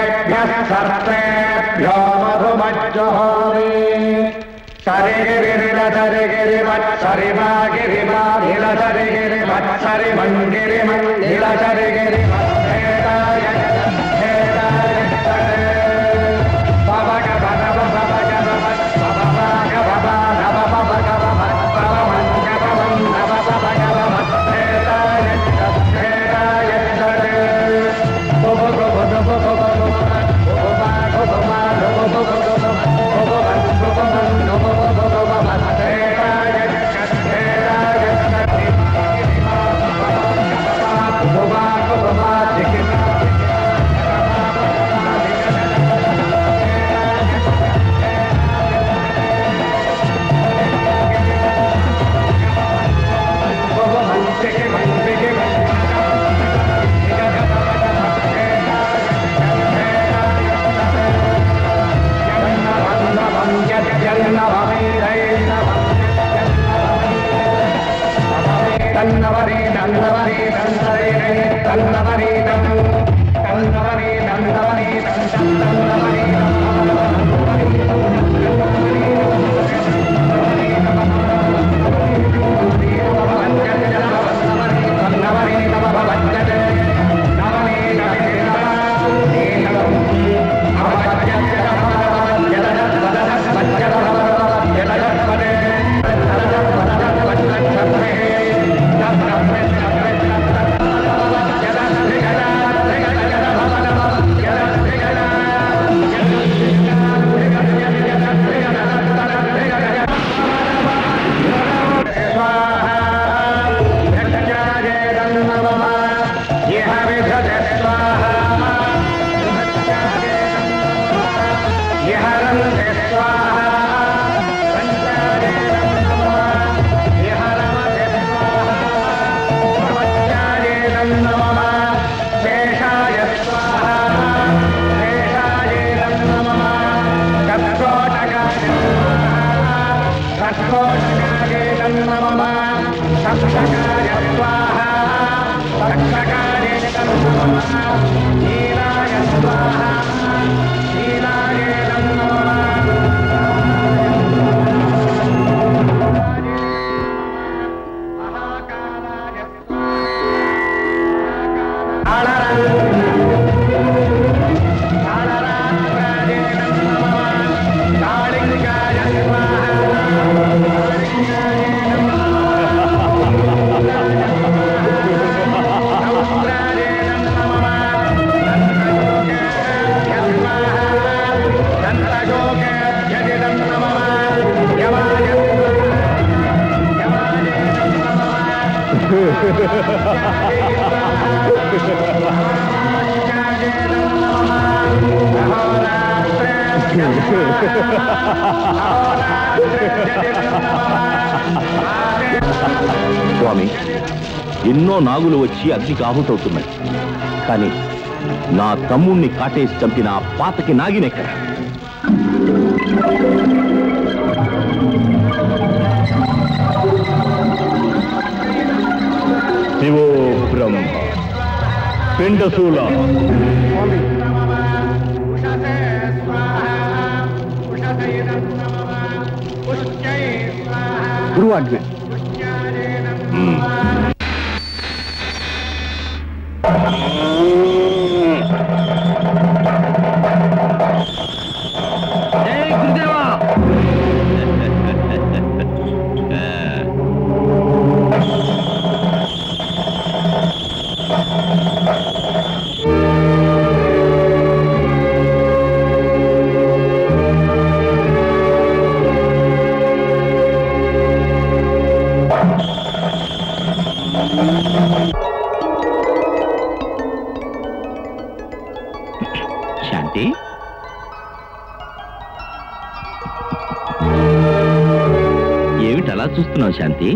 सर्वेभ्यः सर्वेभ्यो मधुमज्जुहोमि తన్నవరి నందవరి నందరి తన్నవరి తన్నవరి నందవరి తన్నవరి స్వామి ఎన్నో నాగులు వచ్చి అగ్నికి ఆహుతవుతున్నాయి కానీ నా తమ్ముణ్ణి కాటేసి చంపిన ఆ పాతకి నాగినెక్కడ శివో బ్రహ్మ పిండశూల గురువు ఆజ్ఞ శాంతి ఏమిటి అలా చూస్తున్నావు శాంతి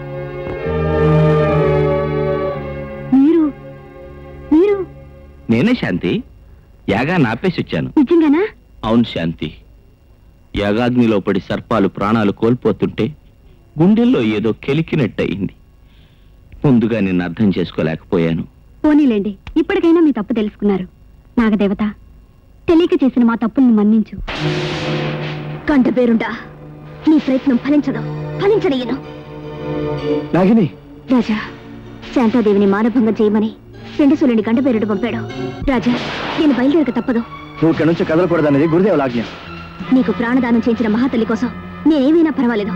మీరు మీరు నేనే శాంతి యాగా నాపేసి వచ్చాను నిజంగానా అవును శాంతి యాగాగ్నిలో పడి సర్పాలు ప్రాణాలు కోల్పోతుంటే గుండెల్లో ఏదో కెలికినట్టయింది ముందుగా నిన్ను అర్థం చేసుకోలేకపోయాను పోనీలేండి ఇప్పటికైనా మీ తప్పు తెలుసుకున్నారు నాగదేవత తెలియక చేసిన మా తప్పుల్ని మన్నించు కంట పేరుండా నీ ప్రయత్నం ఫలించదు ఫలించనయ్యను నాగిని రాజా శాంతాదేవిని మానభంగం చేయమని పెండసూలిని గంట పేరుడు పంపాడు రాజా నేను బయలుదేరక తప్పదు నువ్వు ఇక్కడి నుంచి కదలకూడదనేది గురుదేవుల ఆజ్ఞ నీకు ప్రాణదానం చేసిన మహాతల్లి కోసం నేనేమైనా పర్వాలేదు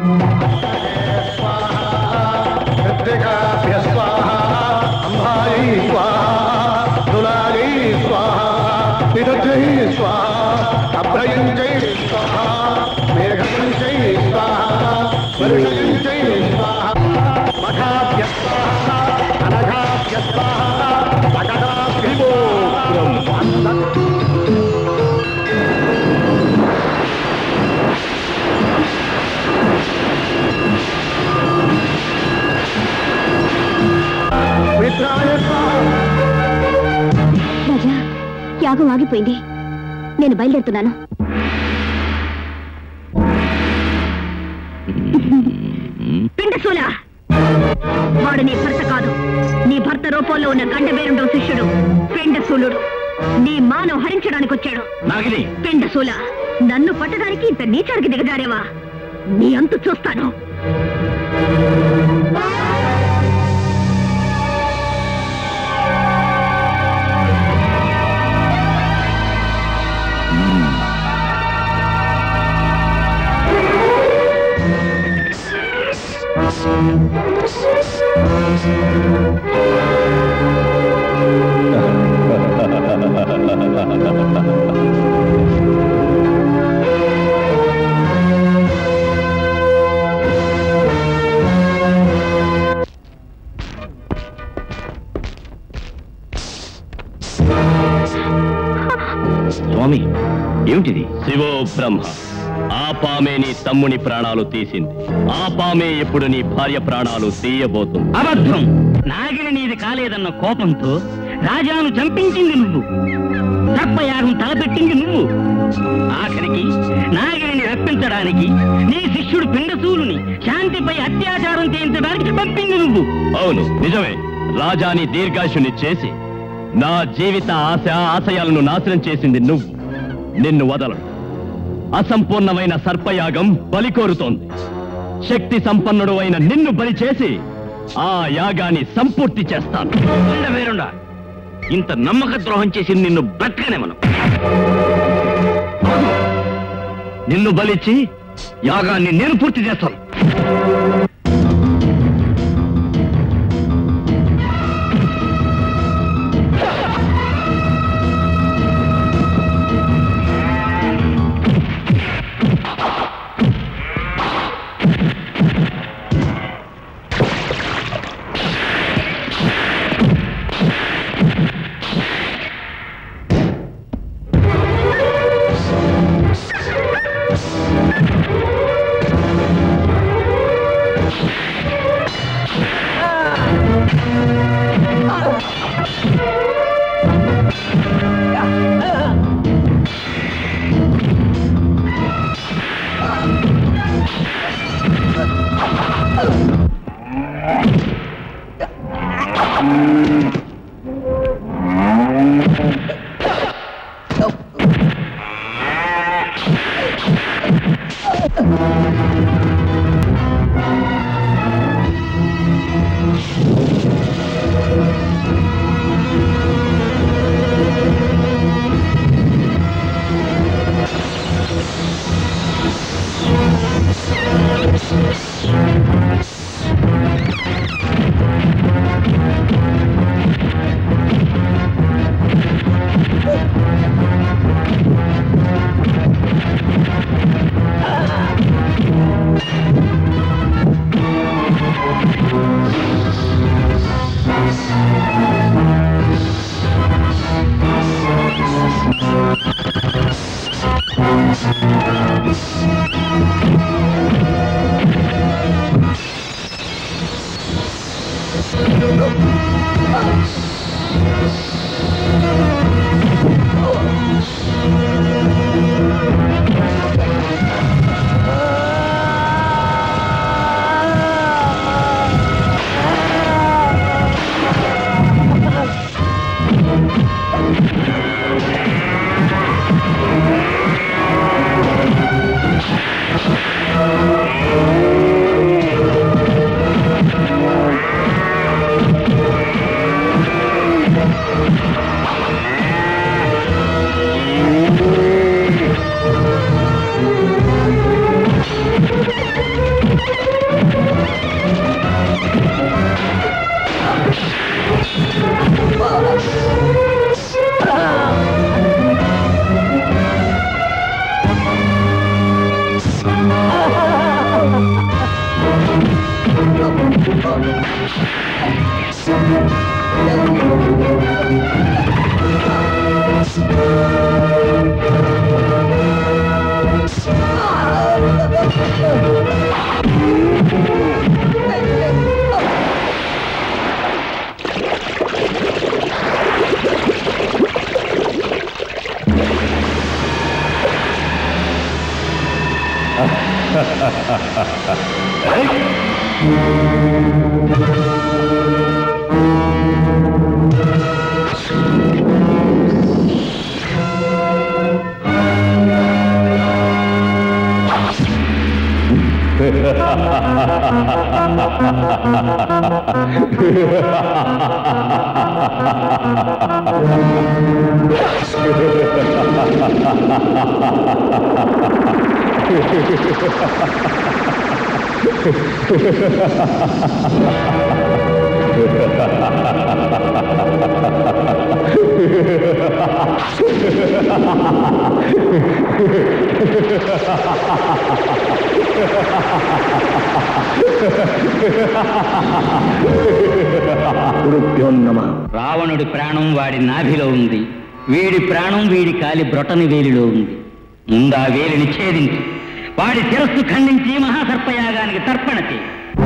ऋत्विकाभ्य स्वाहा अम्बायै स्वाहा तुलायै स्वाहा विदग्धै स्वाहा अभ्रयञ्चै स्वाहा मेघपञ्चै स्वाहा वर्षयञ्चै स्वाहा मठाभ्य स्वाहा अनघाभ्य स्वाहा अगदाभ्यो मित्राय स्वाहा రాజా యాగం ఆగిపోయింది నేను బయలుదేరుతున్నాను పిండసూల వాడు నీ భర్త కాదు నీ భర్త రూపంలో ఉన్న గండబేరుండో శిష్యుడు పిండసూలుడు నీ మానవ హరించడానికి వచ్చాడు నాగిని పిండసూల నన్ను పట్టడానికి ఇంత నీచానికి దిగజారేవా నీ అంతు చూస్తాను స్వామి ఏమిటిది శివో బ్రహ్మ ఆ పామే నీ తమ్ముని ప్రాణాలు తీసింది ఆ పామే ఎప్పుడు నీ భార్య ప్రాణాలు తీయబోతుంది అబద్ధం నాగిని నీది కాలేదన్న కోపంతో రాజాను చంపించింది నువ్వు సర్పయాగం తలపెట్టింది నువ్వు ఆఖరికి నాగిని రప్పించడానికి నీ శిష్యుడు పిండసూలుని శాంతిపై అత్యాచారం చేయించడానికి పంపింది నువ్వు అవును నిజమే రాజాని దీర్ఘాశుని చేసి నా జీవిత ఆశ ఆశయాలను నాశనం చేసింది నువ్వు నిన్ను వదలను అసంపూర్ణమైన సర్పయాగం బలి కోరుతోంది శక్తి సంపన్నుడు అయిన నిన్ను బలి చేసి ఆ యాగాన్ని సంపూర్తి చేస్తాను ఉండ వేరుండా ఇంత నమ్మక ద్రోహం చేసి నిన్ను బ్రతకనే మనం నిన్ను బలిచ్చి యాగాన్ని నేను పూర్తి చేస్తాను ॐ గురుభ్యో నమ రావణుడి ప్రాణం వాడి నాభిలో ఉంది వీడి ప్రాణం వీడి కాలి బ్రొటని వేలిలో ఉంది ముందా వేలిని ఛేదించి వాడి శిరస్సు ఖండించి మహాసర్పయాగానికి తర్పణ చేయి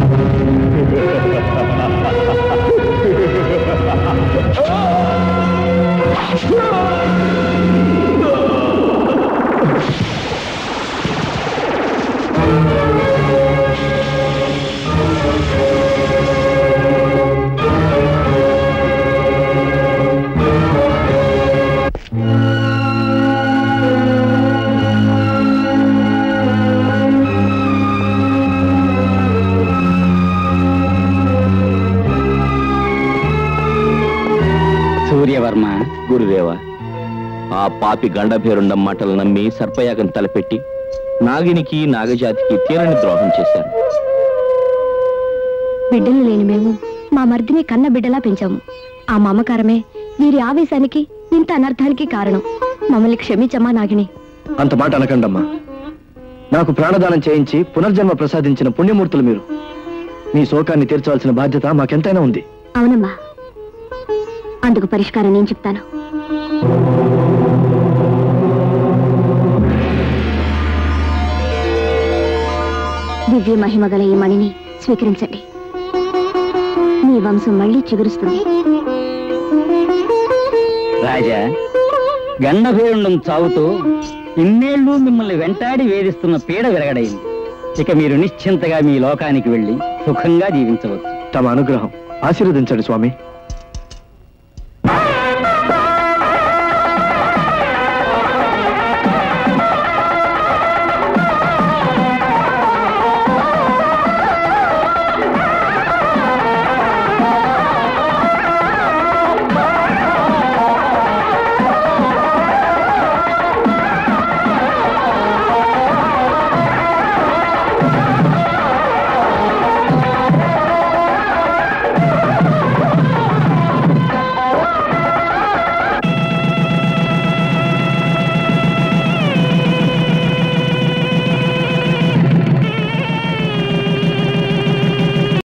సూర్యవర్మ గురుదేవ ఆ పాపి గండభేరుండం మాటలు నమ్మి సర్పయాగం తలపెట్టి నాగినికి నాగజాతికి తీరని ద్రోహం చేశాను బిడ్డలు లేని మేము మా మర్దిని కన్న బిడ్డలా పెంచాము ఆ మమకారమే వీరి ఆవేశానికి ఇంత అనర్థానికి కారణం మమ్మల్ని క్షమించమ్మా నాగిని అంత మాట అనకండమ్మా నాకు ప్రాణదానం చేయించి పునర్జన్మ ప్రసాదించిన పుణ్యమూర్తులు మీరు మీ శోకాన్ని తీర్చవలసిన బాధ్యత మాకెంతైనా ఉంది అవునమ్మా అందుకు పరిష్కారం నేను చెప్తాను దివ్య మహిమ గల ఈ మణిని స్వీకరించండి మీ వంశం మళ్ళీ చిగురుస్తుంది రాజా గండభేరుండం చావుతో ఇన్నేళ్లు మిమ్మల్ని వెంటాడి వేధిస్తున్న పీడ విరగడైంది ఇక మీరు నిశ్చింతగా మీ లోకానికి వెళ్ళి సుఖంగా జీవించవచ్చు తమ అనుగ్రహం ఆశీర్వదించండి స్వామి